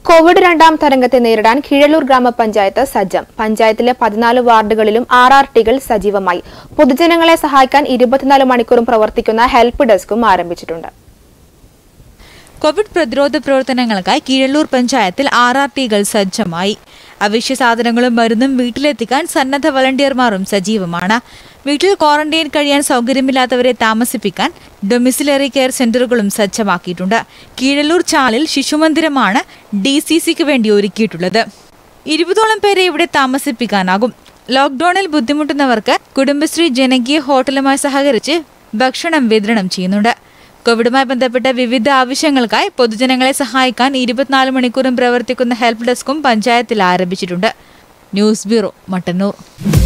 Covid രണ്ടാം തരംഗത്തെ നേരിടാൻ കീഴല്ലൂർ ഗ്രാമപഞ്ചായത്ത് സജ്ജം പഞ്ചായത്തിലെ പതിനാല് വാർഡുകളിലും ആർ ആർ ടികൾ സജീവമായി പൊതുജനങ്ങളെ സഹായിക്കാൻ ഇരുപത്തിനാല് മണിക്കൂറും പ്രവർത്തിക്കുന്ന ഹെൽപ്പ് ഡെസ്കും ആരംഭിച്ചിട്ടുണ്ട് കോവിഡ് പ്രതിരോധ പ്രവർത്തനങ്ങൾക്കായി കീഴല്ലൂർ പഞ്ചായത്തിൽ ആർ ആർ ടികൾ സജ്ജമായി അവശ്യ സാധനങ്ങളും മരുന്നും വീട്ടിലെത്തിക്കാൻ സന്നദ്ധ വളണ്ടിയർമാരും സജീവമാണ് വീട്ടിൽ ക്വാറന്റൈൻ കഴിയാൻ സൗകര്യമില്ലാത്തവരെ താമസിപ്പിക്കാൻ ഡൊമിസിലറി കെയർ സെന്ററുകളും സജ്ജമാക്കിയിട്ടുണ്ട് കീഴല്ലൂർ ചാലിൽ ശിശുമന്ദിരമാണ് ഡി സി സിക്ക് വേണ്ടി ഒരുക്കിയിട്ടുള്ളത് ഇരുപതോളം പേരെ ഇവിടെ താമസിപ്പിക്കാനാകും ലോക്ഡൌണിൽ ബുദ്ധിമുട്ടുന്നവർക്ക് കുടുംബശ്രീ ജനകീയ ഹോട്ടലുമായി സഹകരിച്ച് ഭക്ഷണം വിതരണം ചെയ്യുന്നുണ്ട് കോവിഡുമായി ബന്ധപ്പെട്ട വിവിധ ആവശ്യങ്ങൾക്കായി പൊതുജനങ്ങളെ സഹായിക്കാൻ ഇരുപത്തിനാല് മണിക്കൂറും പ്രവർത്തിക്കുന്ന ഹെൽപ്പ് ഡെസ്കും പഞ്ചായത്തിൽ ആരംഭിച്ചിട്ടുണ്ട് ന്യൂസ് ബ്യൂറോ മട്ടന്നൂർ